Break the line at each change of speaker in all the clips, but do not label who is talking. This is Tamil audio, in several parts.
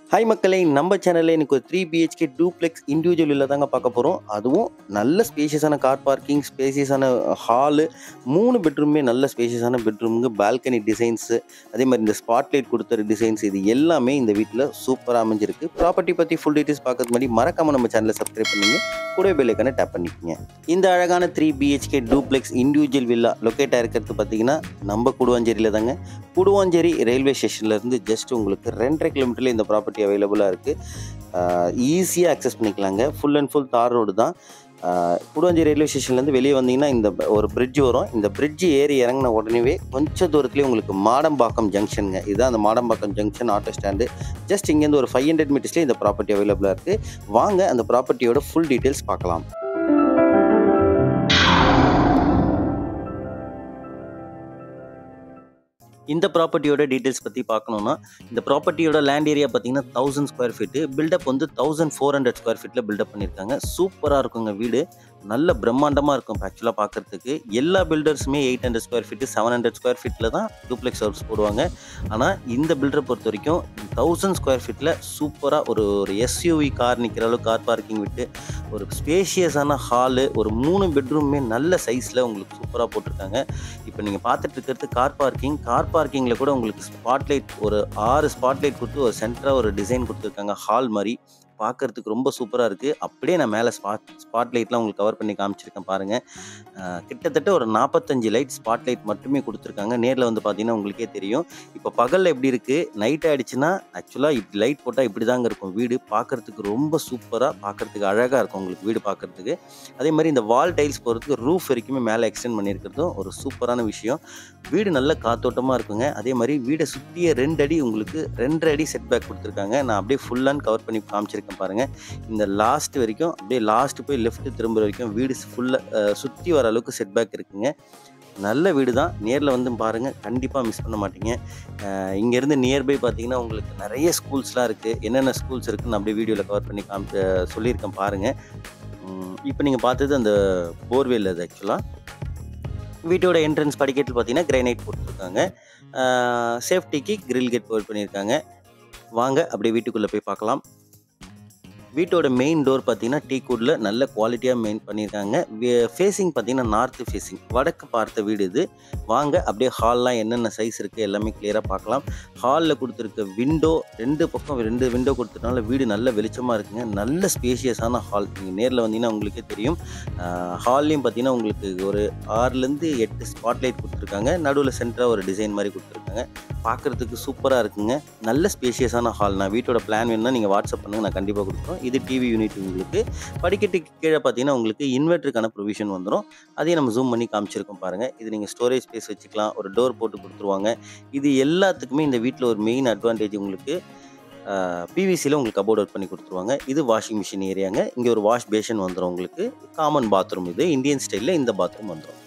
ஹாய் மக்களே நம்ம சேனலில் எனக்கு ஒரு த்ரீ பிஹெச்கே டூப்ளெக்ஸ் இண்டிவிஜுவல் இல்லை தாங்க பார்க்க போகிறோம் அதுவும் நல்ல ஸ்பேஷியஸான கார் பார்க்கிங் ஸ்பேசியஸான ஹாலு மூணு பெட்ரூமே நல்ல ஸ்பேஷியஸான பெட்ரூமுங்க பால்கனி டிசைன்ஸு அதே மாதிரி இந்த ஸ்பாட்லைட் கொடுத்த டிசைன்ஸ் இது எல்லாமே இந்த வீட்டில் சூப்பராக அமைஞ்சிருக்கு ப்ராப்பர்ட்டி பற்றி ஃபுல் டீட்டெயில்ஸ் பார்க்கறது முன்னாடி மறக்காமல் நம்ம சேனலை சப்ஸ்கிரைப் பண்ணிங்க கூட பெல்லைக்கான டேப் பண்ணிக்கோங்க இந்த அழகான three BHK duplex individual villa locate ஆயிருக்கிறது பார்த்தீங்கன்னா நம்ம குடுவாஞ்சேரியில் தாங்க குடுவாஞ்சேரி ரயில்வே ஸ்டேஷன்லேருந்து ஜஸ்ட் உங்களுக்கு ரெண்டரை கிலோமீட்டரில் இந்த ப்ராப்பர்ட்டி அவைலபிளாக இருக்குது ஈஸியாக அக்சஸ் பண்ணிக்கலாங்க ஃபுல் அண்ட் ஃபுல் தார் ரோடு தான் ஆஹ் குடுவாஞ்சேரி ரயில்வே ஸ்டேஷன்லேருந்து வெளியே வந்தீங்கன்னா இந்த ப- ஒரு பிரிட்ஜ் வரும் இந்த பிரிட்ஜ் ஏறி இறங்கின உடனே கொஞ்ச தூரத்துலேயே உங்களுக்கு மாடம்பாக்கம் ஜங்ஷனுங்க இதுதான் அந்த Madambakkam junction auto stand just இங்கேருந்து ஒரு ஃபைவ் ஹண்ட்ரட் மீட்டர்ஸ்லேயே இந்த ப்ராப்பர்ட்டி அவைலபிளாக இருக்குது வாங்க அந்த ப்ராப்பர்ட்டியோட ஃபுல் டீட்டெயில்ஸ் பார்க்கலாம் இந்த ப்ராப்பர்ட்டியோட டீட்டெயில்ஸ் பற்றி பார்க்கணுன்னா இந்த ப்ராப்பர்ட்டியோட லேண்ட் ஏரியா பார்த்தீங்கன்னா தௌசண்ட் ஸ்கொயர் ஃபீட்டு பில்டப் வந்து தௌசண்ட் ஃபோர் ஹண்ட்ரட் ஸ்கொயர் ஃபீட்டில் பில்டப் பண்ணியிருக்காங்க சூப்பராக இருக்குங்க வீடு நல்ல பிரம்மாண்டமாக இருக்கும் ஆக்சுவலாக பார்க்குறதுக்கு எல்லா பில்டர்ஸுமே eight hundred square feet seven hundred square ஃபீட்டில் தான் டூப்ளெக்ஸ் ஹவுஸ் போடுவாங்க ஆனால் இந்த பில்டரை பொறுத்த வரைக்கும் தௌசண்ட் ஸ்கொயர் ஃபீட்டில் சூப்பராக ஒரு ஒரு எஸ்யூவி கார் நிற்கிற அளவுக்கு கார் பார்க்கிங் விட்டு ஒரு ஸ்பேஷியஸான ஹாலு ஒரு மூணு பெட்ரூமே நல்ல சைஸில் உங்களுக்கு சூப்பராக போட்டிருக்காங்க இப்போ நீங்கள் பார்த்துட்டு இருக்கிறது கார் பார்க்கிங் கார் பார்க்கிங்கில் கூட உங்களுக்கு ஸ்பாட்லைட் ஒரு ஆறு ஸ்பாட்லைட் கொடுத்து ஒரு சென்டராக ஒரு டிசைன் கொடுத்துருக்காங்க ஹால் மாதிரி பார்க்கறதுக்கு ரொம்ப சூப்பராக இருக்குது அப்படியே நான் மேலே ஸ்பாட் ஸ்பாட் லைட்லாம் உங்களுக்கு கவர் பண்ணி காமிச்சிருக்கேன் பாருங்கள் அஹ் கிட்டத்தட்ட ஒரு நாற்பத்தஞ்சு லைட் ஸ்பாட் லைட் மட்டுமே கொடுத்துருக்காங்க நேரில் வந்து பார்த்தீங்கன்னா உங்களுக்கே தெரியும் இப்போ பகலில் எப்படி இருக்குது நைட் ஆயிடுச்சுன்னா ஆக்சுவலாக இப்படி லைட் போட்டால் இப்படி தாங்க இருக்கும் வீடு பார்க்கறதுக்கு ரொம்ப சூப்பராக பார்க்கறதுக்கு அழகாக இருக்கும் உங்களுக்கு வீடு பார்க்கறதுக்கு அதே மாதிரி இந்த வால் டைல்ஸ் போகிறதுக்கு ரூஃப் வரைக்குமே மேலே எக்ஸ்டெண்ட் பண்ணியிருக்கிறதும் ஒரு சூப்பரான விஷயம் வீடு நல்ல காத்தோட்டமாக இருக்குங்க அதே மாதிரி வீடை சுற்றிய ரெண்டு அடி உங்களுக்கு ரெண்டரை அடி செட் பேக் கொடுத்துருக்காங்க நான் அப்படியே ஃபுல்லாக கவர் பண்ணி காமிச்சிருக்கேன் பாருங்கள் இந்த லாஸ்ட் வரைக்கும் அப்படியே லாஸ்ட் போய் லெஃப்ட் திரும்புற வரைக்கும் வீடு ஃபுல்லாக சுற்றி வர அளவுக்கு செட் பேக் இருக்குங்க நல்ல வீடு தான் நேரில் வந்து பாருங்கள் கண்டிப்பாக மிஸ் பண்ண மாட்டீங்க அஹ் இங்கேருந்து நியர்பை பார்த்தீங்கன்னா உங்களுக்கு நிறைய ஸ்கூல்ஸ்லாம் இருக்குது என்னென்ன ஸ்கூல்ஸ் இருக்குன்னு நான் அப்படியே வீடியோவில் கவர் பண்ணி காமி சொல்லியிருக்கேன் பாருங்கள் இப்போ நீங்கள் பார்த்தது அந்த போர்வெல் அது ஆக்சுவலாக வீட்டோட என்ட்ரன்ஸ் படிக்கட்டில் பார்த்தீங்கன்னா கிரைனைட் போட்டிருக்காங்க சேஃப்டிக்கு கிரில் கேட் ப்ரொவைட் பண்ணியிருக்காங்க வாங்க அப்படியே வீட்டுக்குள்ளே போய் பார்க்கலாம் வீட்டோட மெயின் டோர் பார்த்தீங்கன்னா டீ குட்டில் நல்ல குவாலிட்டியாக மெயின் பண்ணியிருக்காங்க ஃபேஸிங் பார்த்தீங்கன்னா நார்த்து ஃபேஸிங் வடக்கு பார்த்த வீடு இது வாங்க அப்படியே ஹால்லாம் என்னென்ன சைஸ் இருக்குது எல்லாமே கிளியராக பார்க்கலாம் ஹாலில் கொடுத்துருக்க விண்டோ ரெண்டு பக்கம் ரெண்டு விண்டோ கொடுத்ததுனால வீடு நல்ல வெளிச்சமாக இருக்குங்க நல்ல ஸ்பேஷியஸான ஹால் நீங்கள் நேரில் வந்தீங்கன்னா உங்களுக்கே தெரியும் ஹால்லையும் பார்த்தீங்கன்னா உங்களுக்கு ஒரு ஆறுலேருந்து எட்டு ஸ்பாட்லைட் கொடுத்துருக்காங்க நடுவில் சென்டராக ஒரு டிசைன் மாதிரி கொடுத்துருக்காங்க பார்க்குறதுக்கு சூப்பராக இருக்குங்க நல்ல ஸ்பேஷியஸான ஹால் நான் வீட்டோட பிளான் வேணும்னா நீங்கள் வாட்ஸ்அப் பண்ணுங்க நான் கண்டிப்பாக கொடுக்குறோம் இது டிவி யூனிட் உங்களுக்கு படிக்கட்டுக்கு கீழே பார்த்தீங்கன்னா உங்களுக்கு இன்வெர்ட்டருக்கான ப்ரொவிஷன் வந்துடும் அதையும் நம்ம ஜூம் பண்ணி காமிச்சிருக்கோம் பாருங்கள் இது நீங்கள் ஸ்டோரேஜ் ஸ்பேஸ் வச்சுக்கலாம் ஒரு டோர் போட்டு கொடுத்துருவாங்க இது எல்லாத்துக்குமே இந்த வீட்டில் ஒரு மெயின் அட்வான்டேஜ் உங்களுக்கு பிவிசியில் உங்களுக்கு கபோர்ட் ஒர்க் பண்ணி கொடுத்துருவாங்க இது வாஷிங் மிஷின் ஏரியாங்க இங்கே ஒரு வாஷ் பேஷன் வந்துடும் உங்களுக்கு காமன் பாத்ரூம் இது இந்தியன் ஸ்டைலில் இந்த பாத்ரூம் வந்துடும்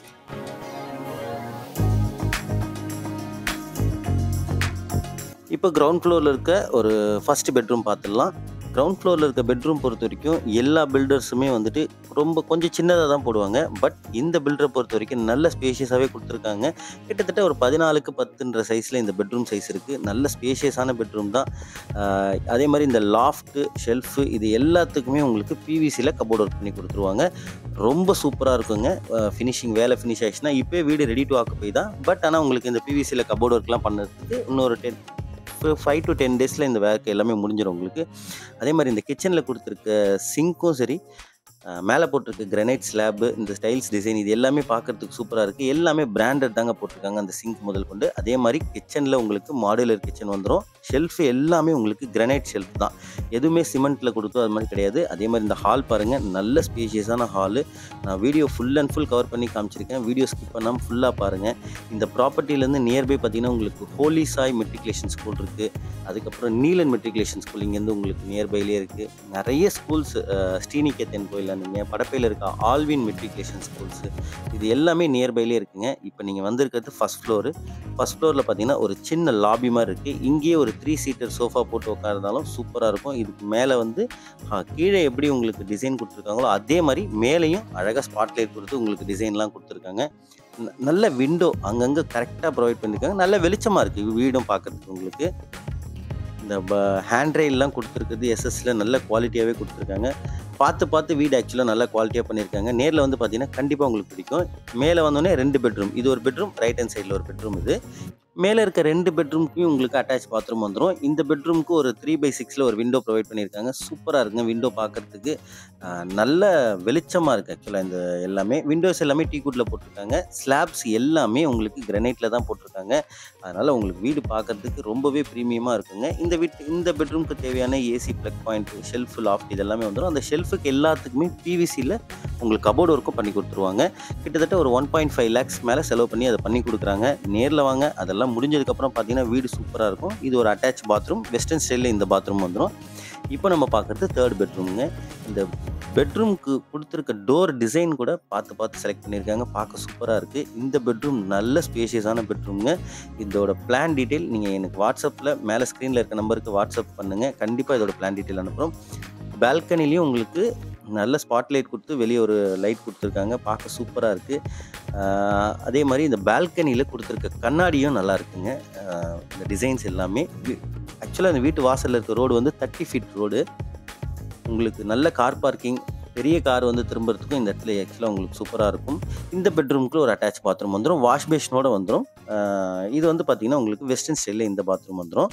இப்போ கிரவுண்ட் ஃப்ளோரில் இருக்க ஒரு ஃபர்ஸ்ட் பெட்ரூம் பார்த்துடலாம் கிரவுண்ட் ஃப்ளோரில் இருக்க பெட்ரூம் பொறுத்த வரைக்கும் எல்லா பில்டர்ஸுமே வந்துட்டு ரொம்ப கொஞ்சம் சின்னதாக தான் போடுவாங்க பட் இந்த பில்டரை பொறுத்த வரைக்கும் நல்ல ஸ்பேஷியஸாகவே கொடுத்துருக்காங்க கிட்டத்தட்ட ஒரு பதினாலுக்கு பத்துன்ற சைஸில் இந்த பெட்ரூம் சைஸ் இருக்குது நல்ல ஸ்பேஷியஸான பெட்ரூம் தான் ஆஹ் அதே மாதிரி இந்த லாஃப்ட்டு ஷெல்ஃபு இது எல்லாத்துக்குமே உங்களுக்கு பிவிசியில் கபோர்ட் ஒர்க் பண்ணி கொடுத்துருவாங்க ரொம்ப சூப்பராக இருக்குங்க ஃபினிஷிங் வேலை ஃபினிஷ் ஆயிடுச்சுன்னா இப்போ வீடு ரெடி டு ஆக்குப்பை தான் பட் ஆனால் உங்களுக்கு இந்த பிவிசியில் கபோர்ட் ஒர்க்லாம் பண்ணுறதுக்கு இன்னொரு டென் ஃபைவ் டு டென் டேஸில் இந்த வேர்க் எல்லாமே முடிஞ்சிடும் உங்களுக்கு அதே மாதிரி இந்த கிச்சனில் கொடுத்துருக்க சிங்க்கும் சரி அஹ் மேலே போட்டிருக்க கிரனைட் ஸ்லாப்பு இந்த ஸ்டைல்ஸ் டிசைன் இது எல்லாமே பார்க்கறதுக்கு சூப்பராக இருக்குது எல்லாமே பிராண்டட் தாங்க போட்டிருக்காங்க அந்த சிங்க் முதல் கொண்டு அதே மாதிரி கிச்சனில் உங்களுக்கு மாடுலர் கிச்சன் வந்துடும் ஷெல்ஃப் எல்லாமே உங்களுக்கு கிரனைட் ஷெல்ஃப் தான் எதுவுமே சிமெண்ட்டில் கொடுத்தோ அது மாதிரி கிடையாது அதே மாதிரி இந்த ஹால் பாருங்கள் நல்ல ஸ்பேஷியஸான ஹாலு நான் video full and full cover பண்ணி காமிச்சிருக்கேன் வீடியோ ஸ்கிப் பண்ணாமல் ஃபுல்லாக பாருங்கள் இந்த ப்ராப்பர்ட்டிலேருந்து நியர்பை பார்த்தீங்கன்னா உங்களுக்கு ஹோலி சாய் மெட்ரிகுலேஷன் ஸ்கூல் இருக்குது அதுக்கப்புறம் நீலன் மெட்ரிகுலேஷன் ஸ்கூல் இங்கேருந்து உங்களுக்கு நியர்பைலேயே இருக்குது நிறைய ஸ்கூல்ஸ் ஸ்ரீனிகேத்தன் கோயில் நீங்கள் படப்பையில் இருக்க ஆல்வின் மெட்ரிகுலேஷன் ஸ்கூல்ஸு இது எல்லாமே நியர்பைலே இருக்குங்க இப்போ நீங்கள் வந்திருக்கிறது ஃபஸ்ட் ஃப்ளோரு ஃபஸ்ட் ஃப்ளோரில் பார்த்தீங்கன்னா ஒரு சின்ன லாபி மாதிரி இருக்குது இங்கேயே ஒரு த்ரீ சீட்டர் சோஃபா போட்டு உட்கார்ந்தாலும் சூப்பராக இருக்கும் இதுக்கு மேலே வந்து ஆ, கீழே எப்படி உங்களுக்கு டிசைன் கொடுத்துருக்காங்களோ அதே மாதிரி மேலேயும் அழகாக ஸ்பாட்லைட் கொடுத்து உங்களுக்கு டிசைன்லாம் கொடுத்துருக்காங்க ந- நல்ல விண்டோ அங்கங்கே கரெக்டாக ப்ரொவைட் பண்ணியிருக்காங்க நல்ல வெளிச்சமாக இருக்குது வீடும் பார்க்கறதுக்கு உங்களுக்கு இந்த ப ஹேண்ட் ரெயில்லாம் கொடுத்துருக்குறது எஸ்எஸ்ல நல்ல குவாலிட்டியாகவே கொடுத்துருக்காங்க பார்த்து பார்த்து வீடு ஆக்சுவலாக நல்லா குவாலிட்டியாக பண்ணியிருக்காங்க நேரில் வந்து பார்த்தீங்கன்னா கண்டிப்பாக உங்களுக்கு பிடிக்கும் மேலே வந்தோடனே ரெண்டு பெட்ரூம் இது ஒரு பெட்ரூம் ரைட் ஹேண்ட் சைடில் ஒரு பெட்ரூம் இது மேலே இருக்க ரெண்டு பெட்ரூம்க்கும் உங்களுக்கு அட்டாச் பாத்ரூம் வந்துடும் இந்த பெட்ரூமுக்கு ஒரு த்ரீ பை சிக்ஸில் ஒரு விண்டோ ப்ரொவைட் பண்ணியிருக்காங்க சூப்பராக இருக்குங்க விண்டோ பார்க்குறதுக்கு நல்ல வெளிச்சமாக இருக்குது ஆக்சுவலாக இந்த எல்லாமே விண்டோஸ் எல்லாமே டீ குட்டில் போட்டிருக்காங்க ஸ்லாப்ஸ் எல்லாமே உங்களுக்கு கிரனைட்டில் தான் போட்டிருக்காங்க அதனால் உங்களுக்கு வீடு பார்க்குறதுக்கு ரொம்பவே ப்ரீமியமாக இருக்குங்க இந்த வீட்டு இந்த பெட்ரூமுக்கு தேவையான AC plug point shelf loft இதெல்லாமே வந்துடும் அந்த ஷெல்ஃபுக்கு எல்லாத்துக்குமே பிவிசியில் உங்களுக்கு கபோர்டு ஒர்க்கும் பண்ணி கொடுத்துருவாங்க கிட்டத்தட்ட ஒரு ஒன் பாயிண்ட் ஃபைவ் லேக்ஸ் மேலே செலவு பண்ணி அதை பண்ணி கொடுக்குறாங்க நேரில் வாங்க அதெல்லாம் முடிஞ்சதுக்கப்புறம் பார்த்தீங்கன்னா வீடு சூப்பராக இருக்கும் இது ஒரு அட்டாச் பாத்ரூம் வெஸ்டர்ன் ஸ்டைலில் இந்த பாத்ரூம் வந்துடும் இப்போ நம்ம பார்க்குறது தேர்ட் பெட்ரூமுங்க இந்த பெட்ரூம்க்கு கொடுத்துருக்க டோர் டிசைன் கூட பார்த்து பார்த்து செலக்ட் பண்ணியிருக்காங்க பார்க்க சூப்பராக இருக்குது இந்த பெட்ரூம் நல்ல ஸ்பேஷியஸான பெட்ரூம்ங்க இதோட பிளான் டீட்டெயில் நீங்கள் எனக்கு வாட்ஸ்அப்பில் மேலே ஸ்க்ரீனில் இருக்க நம்பருக்கு வாட்ஸ்அப் பண்ணுங்கள் கண்டிப்பாக இதோட பிளான் டீட்டெயில் அனுப்புகிறோம் பால்கனிலையும் உங்களுக்கு நல்ல ஸ்பாட் லைட் கொடுத்து வெளியே ஒரு லைட் கொடுத்துருக்காங்க பார்க்க சூப்பராக இருக்குது அதே மாதிரி இந்த பால்கனியில் கொடுத்துருக்க கண்ணாடியும் நல்லா இருக்குங்க ஆஹ் இந்த டிசைன்ஸ் எல்லாமே ஆக்சுவலாக இந்த வீட்டு வாசலில் இருக்க ரோடு வந்து தேர்ட்டி ஃபீட் ரோடு உங்களுக்கு நல்ல கார் பார்க்கிங் பெரிய கார் வந்து திரும்புறதுக்கும் இந்த இடத்துல ஆக்சுவலாக உங்களுக்கு சூப்பராக இருக்கும் இந்த பெட்ரூமுக்கு ஒரு அட்டாச் பாத்ரூம் வந்துடும் வாஷ் பேஷனோட வந்துடும் ஆஹ் இது வந்து பார்த்தீங்கன்னா உங்களுக்கு வெஸ்டர்ன் ஸ்டைலில் இந்த பாத்ரூம் வந்துடும்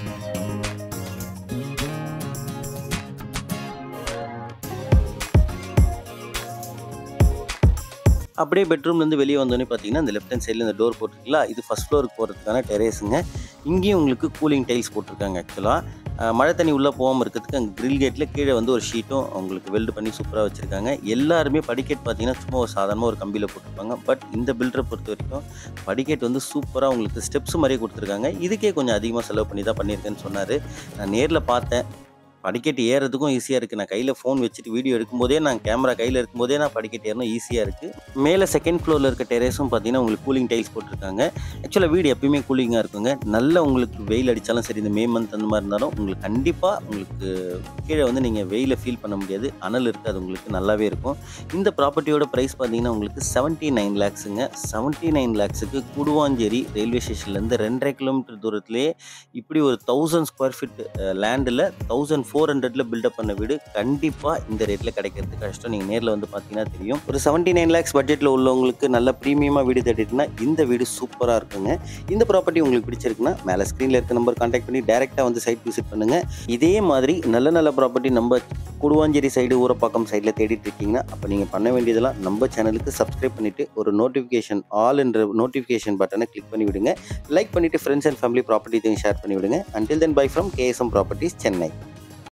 அப்படியே பெட்ரூம்லேருந்து வெளியே வந்தோடனே பார்த்தீங்கன்னா இந்த லெஃப்ட் ஹேண்ட் சைடில் இந்த டோர் போட்டிருக்கீங்களா இது ஃபஸ்ட் ஃப்ளோருக்கு போகிறதுக்கான டெரேஸுங்க இங்கேயும் உங்களுக்கு கூலிங் டைல்ஸ் போட்டிருக்காங்க ஆக்சுவலாக மழை தண்ணி உள்ளே போகாமல் இருக்கிறதுக்கு அங்கே கிரில் கேட்டில் கீழே வந்து ஒரு ஷீட்டும் அவங்களுக்கு வெல்டு பண்ணி சூப்பராக வச்சுருக்காங்க எல்லாருமே படிக்கட் பார்த்தீங்கன்னா சும்மா ஒரு சாதாரணமாக ஒரு கம்பியில் போட்டிருப்பாங்க பட் இந்த பில்டரை பொறுத்த வரைக்கும் படிக்கட் வந்து சூப்பராக உங்களுக்கு ஸ்டெப்ஸ் மாதிரியே கொடுத்துருக்காங்க இதுக்கே கொஞ்சம் அதிகமாக செலவு பண்ணி தான் பண்ணியிருக்கேன்னு சொன்னார் நான் நேரில் பார்த்தேன் படிக்கட்டு ஏறதுக்கும் ஈஸியாக இருக்குது நான் கையில் ஃபோன் வச்சுட்டு வீடியோ எடுக்கும்போதே நான் கேமரா கையில் இருக்கும்போதே நான் படிக்கட்டு ஏறணும் ஈஸியாக இருக்குது மேலே செகண்ட் ஃப்ளோரில் இருக்க டெரேஸும் பார்த்தீங்கன்னா உங்களுக்கு கூலிங் டைல்ஸ் போட்டிருக்காங்க ஆக்சுவலாக வீடு எப்பயுமே கூலிங்காக இருக்குங்க நல்ல உங்களுக்கு வெயில் அடித்தாலும் சரி இந்த மே மந்த் அந்த மாதிரி இருந்தாலும் உங்களுக்கு கண்டிப்பாக உங்களுக்கு கீழே வந்து நீங்கள் வெயிலை ஃபீல் பண்ண முடியாது அனல் இருக்காது உங்களுக்கு நல்லாவே இருக்கும் இந்த ப்ராப்பர்ட்டியோட ப்ரைஸ் பார்த்தீங்கன்னா உங்களுக்கு செவன்ட்டி நைன் லேக்ஸுங்க செவன்ட்டி நைன் லேக்ஸுக்கு குடுவாஞ்சேரி ரயில்வே ஸ்டேஷன்லேருந்து ரெண்டரை கிலோமீட்டர் தூரத்துலேயே இப்படி ஒரு தௌசண்ட் ஸ்கொயர் ஃபீட் லேண்டில் தௌசண்ட் ஃபோர் ஹண்ட்ரட்ல பில்டப் பண்ண வீடு கண்டிப்பாக இந்த ரேட்டில் கிடைக்கிறது கஷ்டம் நீங்கள் நேரில் வந்து பார்த்தீங்கன்னா தெரியும் ஒரு செவன்ட்டி நைன் லேக்ஸ் பட்ஜெட்டில் உள்ளவங்களுக்கு நல்ல ப்ரீமியமாக வீடு தேடிட்டுனா இந்த வீடு சூப்பராக இருக்குங்க இந்த ப்ராப்பர்ட்டி உங்களுக்கு பிடிச்சிருக்குன்னா மேலே ஸ்க்ரீனில் இருக்க நம்பர் கான்டாக்ட் பண்ணி டேரெக்டாக வந்து சைட் விசிட் பண்ணுங்கள் இதே மாதிரி நல்ல நல்ல ப்ராப்பர்ட்டி நம்ம குடுவாஞ்சேரி சைடு ஊரப்பாக்கம் சைடில் தேடிட்டு இருக்கீங்கன்னா அப்போ நீங்கள் பண்ண வேண்டியதெல்லாம் நம்ம சேனலுக்கு சப்ஸ்கிரைப் பண்ணிவிட்டு ஒரு நோட்டிஃபிகேஷன் ஆல் என்ற நோட்டிஃபிகேஷன் பட்டனை கிளிக் பண்ணி விடுங்க லைக் பண்ணிவிட்டு friends and family property share பண்ணி விடுங்க until then bye from KSM properties Chennai